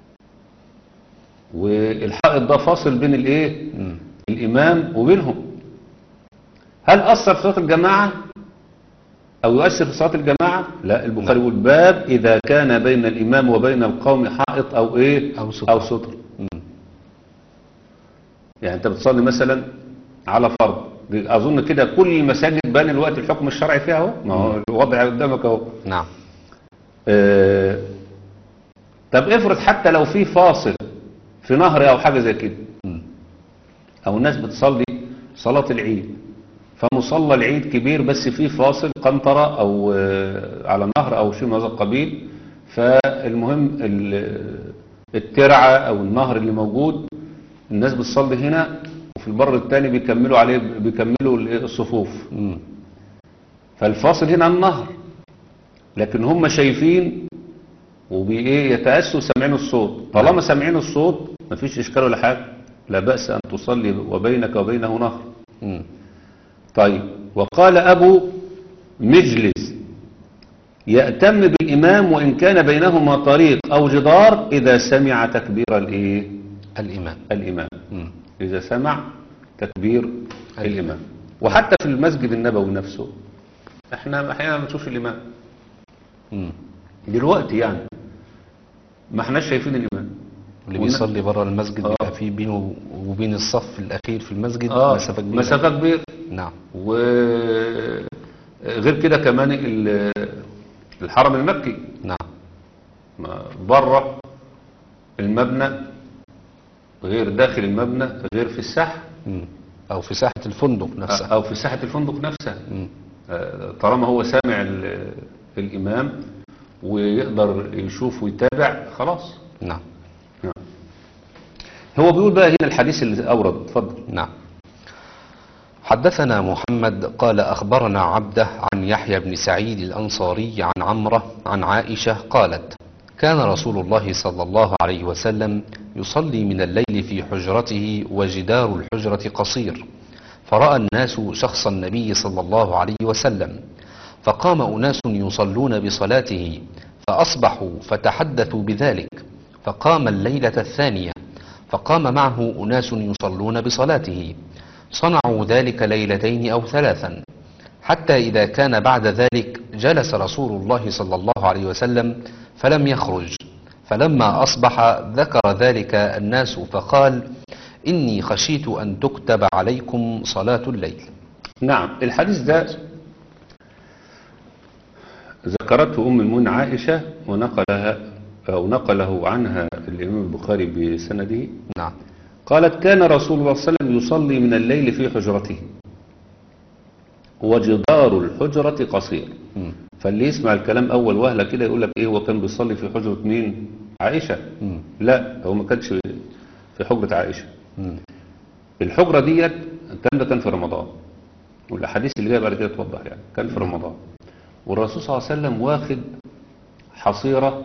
والحائط ده فاصل بين الايه مم. الامام وبينهم هل اثر في صلاه الجماعه او يؤثر في صلاه الجماعه لا البخاري يقول باب اذا كان بين الامام وبين القوم حائط او ايه أو سترة. او ستر مم. يعني انت بتصلي مثلا على فرض دي اظن كده كل المساجد بان الوقت الحكم الشرعي فيها اهو ما هو الوضع قدامك اهو نعم آه، طب افرض حتى لو في فاصل في نهر او حاجه زي كده مم. او الناس بتصلي صلاه العيد فمصلى العيد كبير بس فيه فاصل قنطره او آه، على نهر او شيء من هذا القبيل فالمهم ال- الترعه او النهر اللي موجود الناس بتصلي هنا وفي البر الثاني بيكملوا عليه بيكملوا ال- الصفوف مم. فالفاصل هنا النهر لكن هم شايفين وبايه يتأسوا سامعين الصوت طالما سامعين الصوت مفيش اشكال ولا حاجه لا بأس ان تصلي وبينك وبينه نهر مم. طيب وقال ابو مجلس يأتم بالامام وان كان بينهما طريق او جدار اذا سمع تكبير الايه الإمام الامام مم. إذا سمع تكبير الإمام وحتى في المسجد النبوي نفسه احنا احيانا ما بنشوفش الإمام مم. دلوقتي يعني ما احناش شايفين الإمام اللي والن- بيصلي بره المسجد آه. بيبقى فيه بينه وبين الصف الأخير في المسجد اه مسافة كبيرة مسافة كبيرة نعم وغير كده كمان ال- الحرم المكي نعم ما بره المبنى غير داخل المبنى غير في الساحة مم. أو في ساحة الفندق نفسها أو في ساحة الفندق نفسها مم. آه، طالما هو سامع ال- الإمام ويقدر يشوف ويتابع خلاص نعم هو بيقول بقى هنا الحديث اللي أورد اتفضل نعم حدثنا محمد قال أخبرنا عبده عن يحيى بن سعيد الأنصاري عن عمرة عن عائشة قالت كان رسول الله صلى الله عليه وسلم يصلي من الليل في حجرته وجدار الحجرة قصير فرأى الناس شخص النبي صلى الله عليه وسلم فقام أناس يصلون بصلاته فأصبحوا فتحدثوا بذلك فقام الليلة الثانية فقام معه أناس يصلون بصلاته صنعوا ذلك ليلتين أو ثلاثا حتى إذا كان بعد ذلك جلس رسول الله صلى الله عليه وسلم فلم يخرج فلما أصبح ذكر ذلك الناس فقال إني خشيت أن تكتب عليكم صلاة الليل نعم الحديث ده ذكرته أم المؤمنين عائشة ونقلها أو نقله عنها الإمام البخاري بسنده نعم قالت كان رسول الله صلى الله عليه وسلم يصلي من الليل في حجرته وجدار الحجرة قصير مم. فاللي يسمع الكلام أول وهلة كده يقول لك إيه هو كان بيصلي في حجرة مين عائشة مم. لا هو ما كانش في حجرة عائشة مم. الحجرة ديت الكلام ده كان في رمضان والأحاديث اللي جاية بعد كده توضح يعني كان في رمضان والرسول صلى الله عليه وسلم واخد حصيرة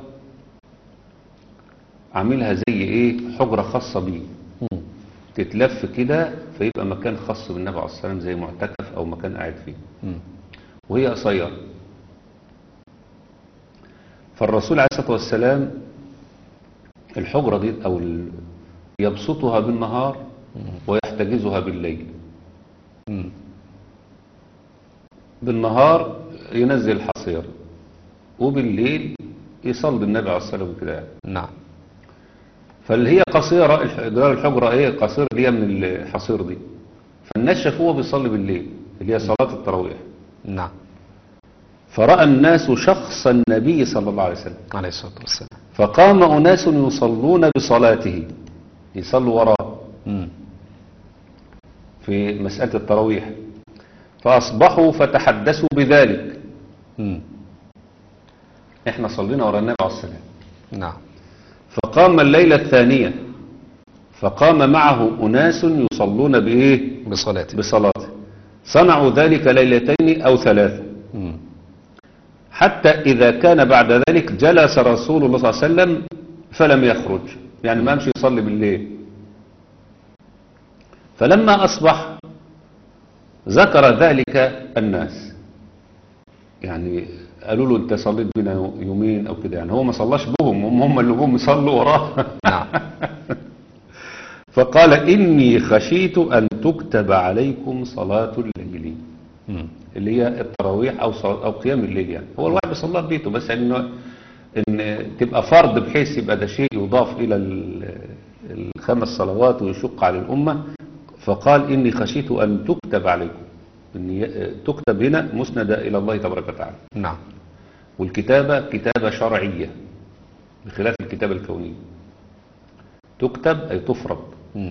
عاملها زي ايه حجرة خاصة بيه مم. تتلف كده فيبقى مكان خاص بالنبي عليه الصلاة والسلام زي معتكف أو مكان قاعد فيه مم. وهي قصيرة فالرسول عليه الصلاة والسلام الحجرة دي أو ال- يبسطها بالنهار ويحتجزها بالليل مم. بالنهار ينزل حصير وبالليل يصلي النبي عليه الصلاة والسلام كده يعني. نعم فاللي هي قصيرة الح- جدار الحجرة ايه قصير اللي هي من الحصير دي فالناس شافوه بيصلي بالليل اللي هي صلاة التراويح نعم فرأى الناس شخص النبي صلى الله عليه وسلم عليه الصلاة والسلام فقام أناس يصلون بصلاته يصلوا وراه مم. في مسألة التراويح فأصبحوا فتحدثوا بذلك مم. احنا صلينا ورا النبي عليه الصلاة والسلام نعم فقام الليلة الثانية فقام معه أناس يصلون بإيه بصلاته بصلاته صنعوا ذلك ليلتين أو ثلاثة مم. حتى إذا كان بعد ذلك جلس رسول الله صلى الله عليه وسلم فلم يخرج يعني ما امشي يصلي بالليل فلما أصبح ذكر ذلك الناس يعني قالوا له انت صليت بنا يومين او كده يعني هو ما صلاش بهم هم هم اللي جم يصلوا وراه نعم فقال إني خشيت أن تكتب عليكم صلاة الليل مم. اللي هي التراويح أو صلاة أو قيام الليل يعني هو الواحد بيصليها في بيته بس إنه إن تبقى فرض بحيث يبقى ده شيء يضاف إلى ال- الخمس صلوات ويشق على الأمة فقال إني خشيت أن تكتب عليكم إن ي- تكتب هنا مسندة إلى الله تبارك وتعالى نعم والكتابة كتابة شرعية بخلاف الكتابة الكونية تكتب أي تفرض مم.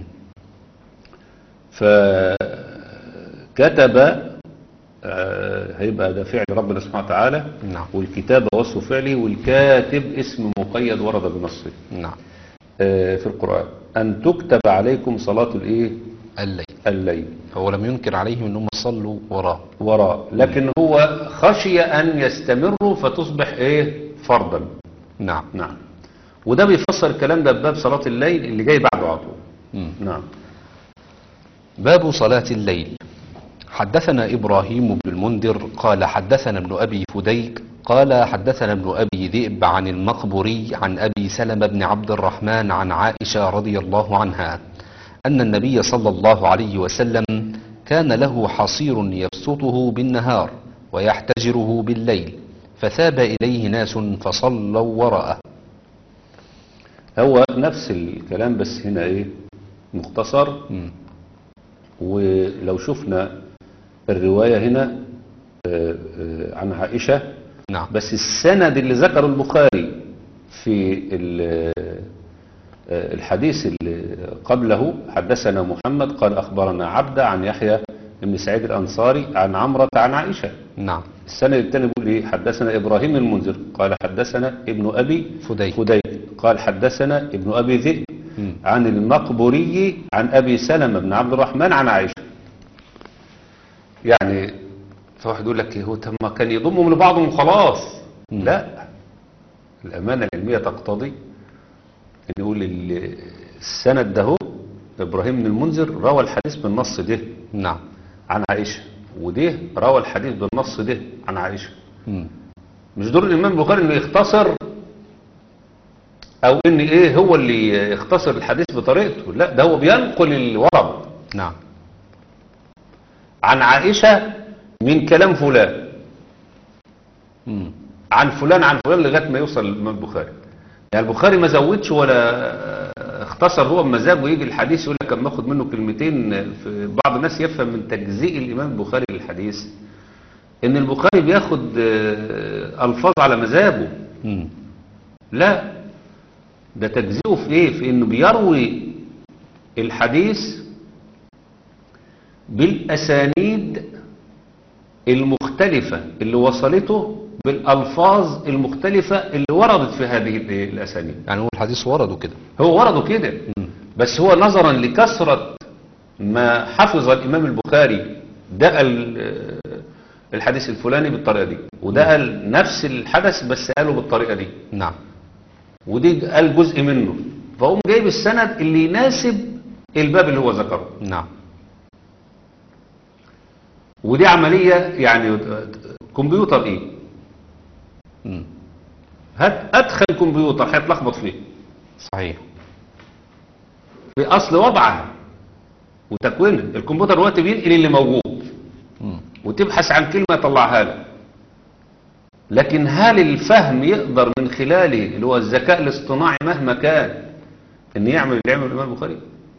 فكتب آه، هيبقى ده فعل ربنا سبحانه وتعالى نعم والكتابة وصف فعله والكاتب اسم مقيد ورد بنصه نعم آه، في القرآن أن تكتب عليكم صلاة الإيه الليل الليل هو لم ينكر عليهم انهم صلوا وراه وراء لكن هو خشي أن يستمروا فتصبح إيه فرضا نعم نعم وده بيفسر الكلام ده بباب صلاة الليل اللي جاي بعده على طول مم. نعم باب صلاة الليل حدثنا إبراهيم بن المنذر قال حدثنا ابن أبي فديك قال حدثنا ابن أبي ذئب عن المقبري عن أبي سلمة بن عبد الرحمن عن عائشة رضي الله عنها أن النبي صلى الله عليه وسلم كان له حصير يبسطه بالنهار ويحتجره بالليل فثاب إليه ناس فصلوا وراءه هو نفس الكلام بس هنا إيه مختصر مم. ولو شفنا الرواية هنا آه، آه، عن عائشة نعم بس السند اللي ذكره البخاري في ال- آه، الحديث اللي قبله حدثنا محمد قال أخبرنا عبدة عن يحيى بن سعيد الأنصاري عن عمرة عن عائشة نعم السند الثاني بيقول إيه حدثنا إبراهيم المنذر قال حدثنا ابن أبي فديك. فديك قال حدثنا ابن أبي ذئب مم. عن المقبوري عن أبي سلمة بن عبد الرحمن عن عائشة يعني فواحد يقول لك إيه هو طب ما كان يضمهم لبعضهم خلاص مم. لا الأمانة العلمية تقتضي أن يقول ال- السند ده هو إبراهيم بن المنذر روى الحديث بالنص ده نعم عن عائشة وده روى الحديث بالنص ده عن عائشة مم. مش دور الإمام البخاري إنه يختصر أو إن إيه هو اللي يختصر الحديث بطريقته لا ده هو بينقل الورد نعم عن عائشة من كلام فلان مم. عن فلان عن فلان لغاية ما يوصل للإمام البخاري يعني البخاري ما زودش ولا اختصر هو بمزاجه ويجي الحديث يقول لك اما اخد منه كلمتين في بعض الناس يفهم من تجزيء الإمام البخاري للحديث إن البخاري بياخد آه، ألفاظ على مزاجه مم. لا ده تجزئه في ايه في انه بيروي الحديث بالاسانيد المختلفة اللي وصلته بالالفاظ المختلفة اللي وردت في هذه ال- الاسانيد يعني هو الحديث ورده كده هو ورده كده بس هو نظرا لكثرة ما حفظ الامام البخاري ده ال- الحديث الفلاني بالطريقة دي وده قال نفس الحدث بس قاله بالطريقة دي نعم ودي قال جزء منه فقوم جايب السند اللي يناسب الباب اللي هو ذكره نعم ودي عملية يعني كمبيوتر ايه مم. هات ادخل كمبيوتر هيتلخبط فيه صحيح في اصل وضعها وتكوينها الكمبيوتر دلوقتي بينقل اللي موجود مم. وتبحث عن كلمة يطلعها لك لكن هل الفهم يقدر من خلاله اللي هو الذكاء الاصطناعي مهما كان ان يعمل اللي يعمل الامام البخاري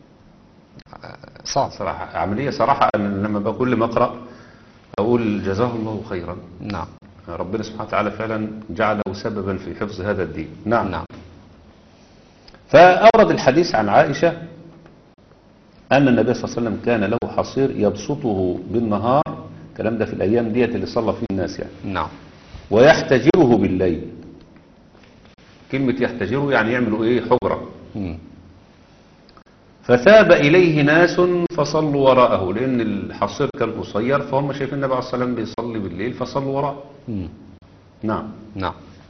صعب صراحة عملية صراحة أنا لما بقول ما أقرأ أقول جزاه الله خيرا نعم ربنا سبحانه وتعالى فعلا جعله سببا في حفظ هذا الدين نعم نعم فأورد الحديث عن عائشة أن النبي صلى الله عليه وسلم كان له حصير يبسطه بالنهار الكلام ده في الأيام ديت اللي صلى فيه الناس يعني نعم ويحتجره بالليل كلمة يحتجره يعني يعملوا إيه حجرة مم. فثاب إليه ناس فصلوا وراءه لأن الحصير كان قصير فهم شايفين النبي عليه الصلاة والسلام بيصلي بالليل فصلوا وراءه مم. نعم نعم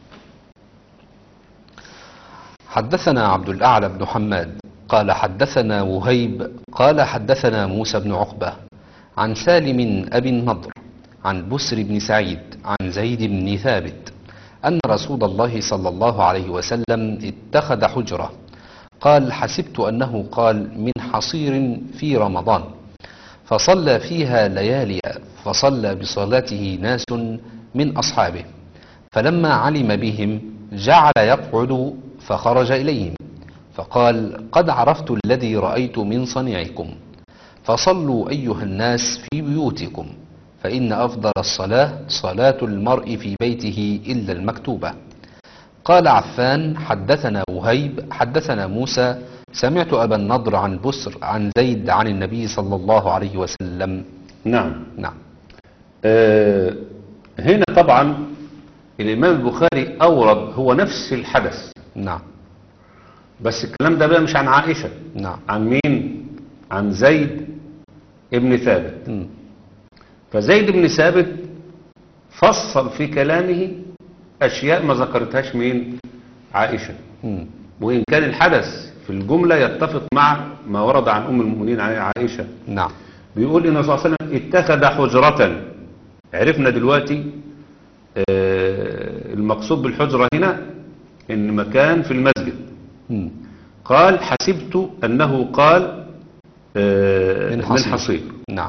حدثنا عبد الأعلى بن حماد قال حدثنا وهيب قال حدثنا موسى بن عقبة عن سالم أبي النضر عن بسر بن سعيد عن زيد بن ثابت أن رسول الله صلى الله عليه وسلم اتخذ حجرة قال حسبت أنه قال من حصير في رمضان فصلى فيها ليالي فصلى بصلاته ناس من أصحابه فلما علم بهم جعل يقعد فخرج إليهم فقال قد عرفت الذي رأيت من صنيعكم فصلوا أيها الناس في بيوتكم فإن أفضل الصلاة صلاة المرء في بيته إلا المكتوبة قال عفان حدثنا وهيب حدثنا موسى سمعت أبا النضر عن بسر عن زيد عن النبي صلى الله عليه وسلم نعم نعم آه هنا طبعا الإمام البخاري أورد هو نفس الحدث نعم بس الكلام ده بقى مش عن عائشة نعم عن مين عن زيد ابن ثابت مم. فزيد بن ثابت فصل في كلامه أشياء ما ذكرتهاش مين عائشة مم. وإن كان الحدث في الجملة يتفق مع ما ورد عن أم المؤمنين عائشة نعم بيقول إن الرسول صلى الله عليه وسلم اتخذ حجرة عرفنا دلوقتي آه، المقصود بالحجرة هنا إن مكان في المسجد مم. قال حسبت أنه قال آه، من من حصير. حصير نعم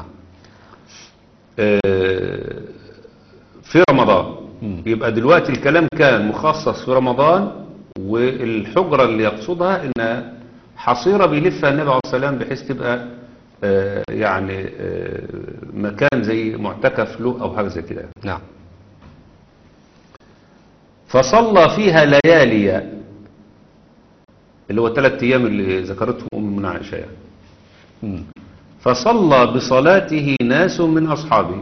آه، في رمضان مم. يبقى دلوقتي الكلام كان مخصص في رمضان والحجرة اللي يقصدها إن حصيرة بيلفها النبي عليه الصلاة والسلام بحيث تبقى آه، يعني آه، مكان زي معتكف له أو حاجة زي كده نعم فصلى فيها ليالي اللي هو ثلاث أيام اللي ذكرتهم أم من عائشة يعني. مم. فصلى بصلاته ناس من أصحابه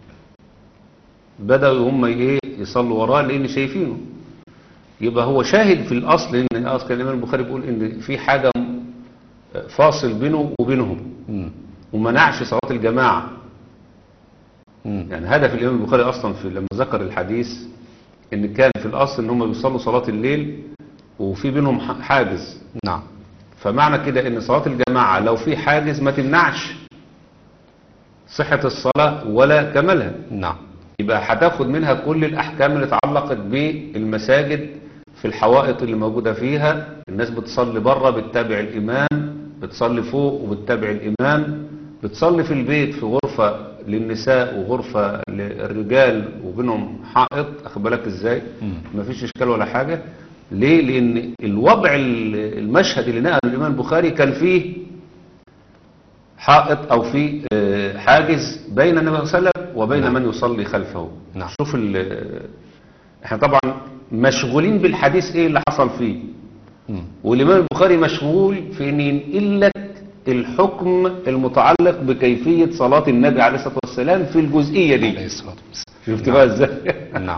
بدأوا هم إيه يصلوا وراه لأن شايفينه يبقى هو شاهد في الأصل إن أصل كان الإمام البخاري بيقول إن في حاجة فاصل بينه وبينهم مم. ومنعش صلاة الجماعة مم. يعني هدف الإمام البخاري أصلا في لما ذكر الحديث إن كان في الأصل إن هم بيصلوا صلاة الليل وفي بينهم ح- حاجز نعم فمعنى كده ان صلاة الجماعة لو في حاجز ما تمنعش صحة الصلاة ولا كمالها نعم يبقى هتاخد منها كل الأحكام اللي اتعلقت بالمساجد في الحوائط اللي موجودة فيها الناس بتصلي بره بتتابع الإمام بتصلي فوق وبتتابع الإمام بتصلي في البيت في غرفة للنساء وغرفة للرجال وبينهم حائط أخد بالك إزاي مم. مفيش إشكال ولا حاجة ليه لأن الوضع ال- المشهد اللي نقله الإمام البخاري كان فيه حائط أو فيه آه، حاجز بين النبي صلى الله عليه وسلم وبين نعم. من يصلي خلفه نعم. شوف ال- احنا طبعا مشغولين بالحديث ايه اللي حصل فيه مم. والإمام البخاري مشغول في أن ينقل لك الحكم المتعلق بكيفية صلاة النبي عليه الصلاة والسلام في الجزئية عليه دي الصلاة والسلام شفت بقى ازاي نعم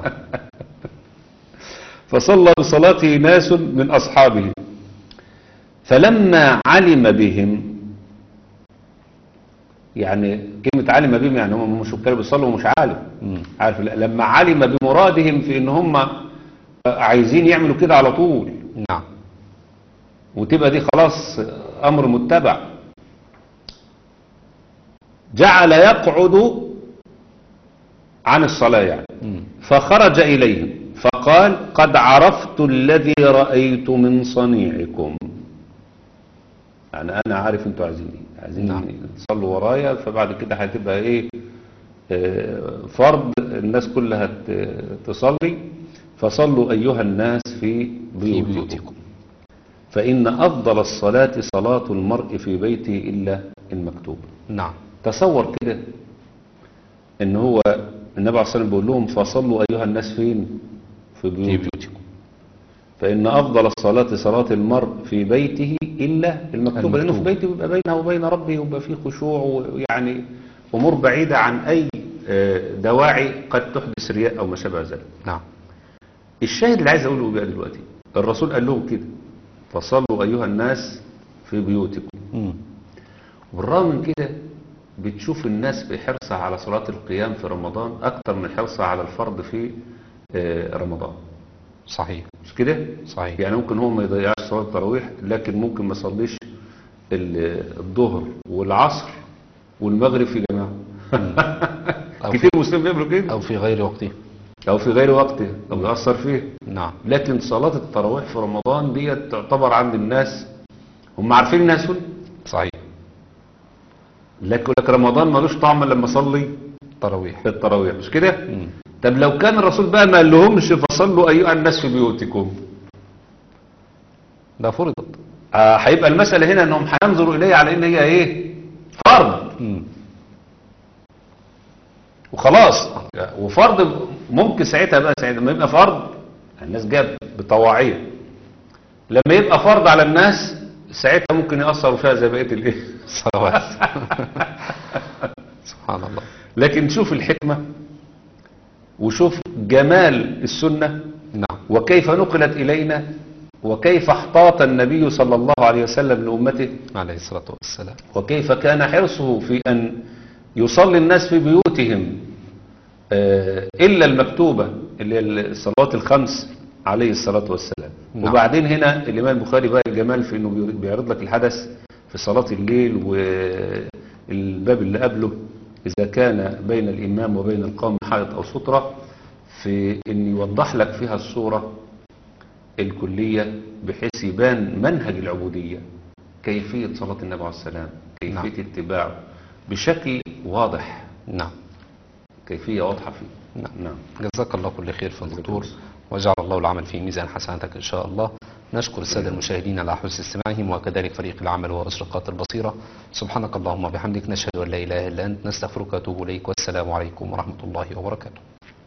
فصلى بصلاته ناس من أصحابه فلما علم بهم يعني كلمة علم بهم يعني هم مش كانوا بيصلوا ومش عالم مم. عارف لا لما علم بمرادهم في ان هم عايزين يعملوا كده على طول نعم وتبقى دي خلاص امر متبع جعل يقعد عن الصلاة يعني مم. فخرج إليهم فقال قد عرفت الذي رأيت من صنيعكم يعني أنا عارف أنتوا عايزين إيه عايزين نعم. تصلوا ورايا فبعد كده هتبقى إيه آه، فرض الناس كلها ت- تصلي فصلوا أيها الناس في في بيوتكم بيوتكم فإن أفضل الصلاة صلاة المرء في بيته إلا المكتوب نعم تصور كده ان هو النبي عليه الصلاه والسلام بيقول لهم فصلوا ايها الناس فين في في بيوتكم بيوتكم فان افضل الصلاه صلاه المرء في بيته الا المكتوبه لانه في المكتوبة. بيته بيبقى بينه وبين ربه يبقى فيه خشوع ويعني امور بعيده عن اي آه، دواعي قد تحدث رياء او ما شابه ذلك نعم الشاهد اللي عايز اقوله بقى دلوقتي الرسول قال لهم كده فصلوا ايها الناس في بيوتكم مم. بالرغم من كده بتشوف الناس بحرصها على صلاة القيام في رمضان أكتر من حرصها على الفرض في آه، رمضان صحيح مش كده؟ صحيح يعني ممكن هو ما يضيعش صلاة التراويح لكن ممكن ما يصليش ال- الظهر والعصر والمغرب في جماعة أو كتير مسلمين بيعملوا كده أو في غير وقته أو في غير وقته أو بيأثر فيه نعم لكن صلاة التراويح في رمضان دي تعتبر عند الناس هم عارفين انها سنة صحيح لكن يقول لك رمضان ملوش طعم إلا لما اصلي تراويح التراويح مش كده؟ مم. طب لو كان الرسول بقى ما قال لهمش فصلوا ايها الناس في بيوتكم ده فرضت آه، هيبقى المسألة هنا انهم هينظروا اليه على ان هي ايه فرض مم. وخلاص وفرض ممكن ساعتها بقى ساعتها لما يبقى فرض الناس جاب بطواعية لما يبقى فرض على الناس ساعتها ممكن يأثروا فيها زي بقية الايه صلوات سبحان الله لكن شوف الحكمة وشوف جمال السنة نعم وكيف نقلت إلينا وكيف احتاط النبي صلى الله عليه وسلم لأمته عليه الصلاة والسلام وكيف كان حرصه في أن يصلي الناس في بيوتهم آه، إلا المكتوبة اللي هي الصلوات الخمس عليه الصلاة والسلام نعم. وبعدين هنا الإمام البخاري بقى الجمال في أنه بير- بيعرض لك الحدث في صلاة الليل والباب اللي قبله إذا كان بين الإمام وبين القوم حائط أو سترة في أن يوضح لك فيها الصورة الكلية بحيث يبان منهج العبودية كيفية صلاة النبي عليه السلام كيفية اتباعه بشكل واضح نعم كيفية واضحة فيه نعم. نعم جزاك الله كل خير في الدكتور وجعل الله العمل في ميزان حسناتك إن شاء الله نشكر السادة المشاهدين على حسن استماعهم وكذلك فريق العمل وأشرقات البصيرة سبحانك اللهم وبحمدك نشهد أن لا إله إلا أنت نستغفرك ونتوب إليك والسلام عليكم ورحمة الله وبركاته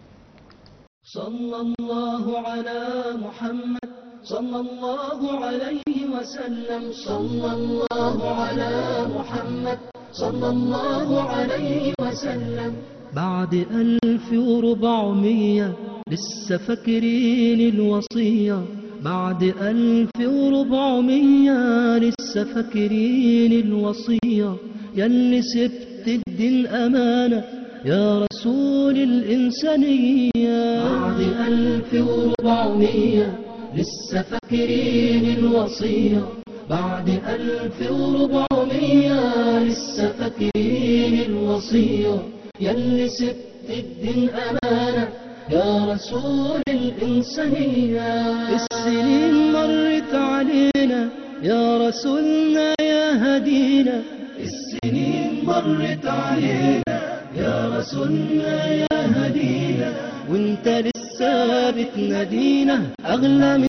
صلى الله على محمد صلى الله عليه وسلم صلى الله على محمد صلى الله عليه وسلم بعد ألف وربعمية لسه فاكرين الوصية بعد ألف وربعمية لسه فاكرين الوصية ياللي سبت الدين أمانة يا رسول الإنسانية بعد ألف وربعمية لسه فاكرين الوصية بعد ألف وربعمية لسه فاكرين الوصية ياللي سبت الدين أمانة يا رسول الإنسانية السنين مرت علينا يا رسولنا يا هدينا السنين مرت علينا يا رسولنا يا هدينا وانت لسه بتنادينا أغلى من